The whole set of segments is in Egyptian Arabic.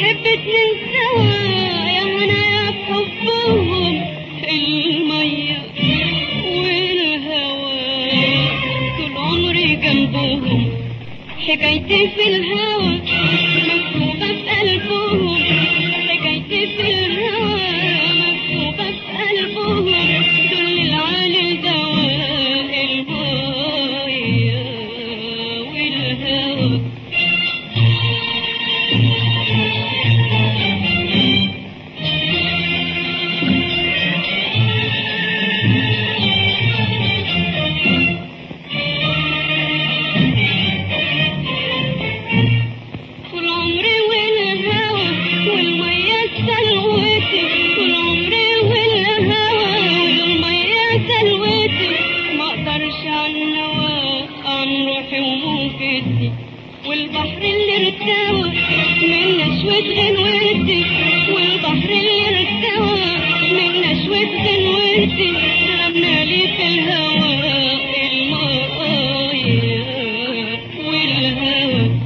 نحب اتنين سوا يا منايا بحبهم المية والهوى طول عمري جنبهم حكايتي في الهوى مكتوبة في قلبهم حكايتي في الهوى مكتوبة في قلبهم دول العالي دواء المية والهوى طول عمري والهوى والمية سلوتي طول عمري والهوى والمية سلوتي ما اقدرش عن الهوى عن روحي وموجتي والبحر اللي ارتوى من نشوة غنوتي والبحر اللي ارتوى من نشوة غنوتي رمى لي في الهوى المايه والهوى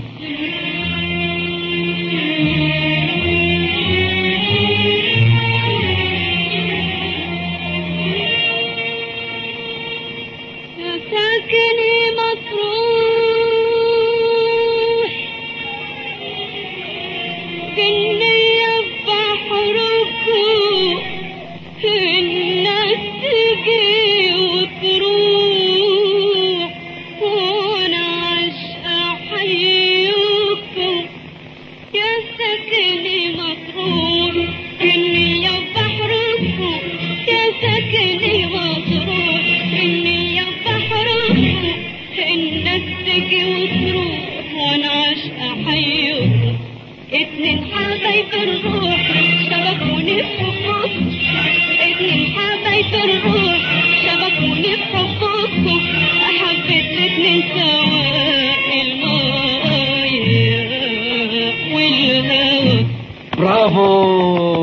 يا ساكني مطروح النية في بحركم الناس تجي وتروح وانا عاشقة احييكم يا ساكني مطروح النية في بحركم يا ساكني مطروح النية في بحركم الناس تجي وتروح وانا عاشقة احييكم اتنين حبايب الروح شبكوني في حبكم اتنين حبايب الروح شبكوني في حبكم حبيت الاتنين سوا المية والهوى برافو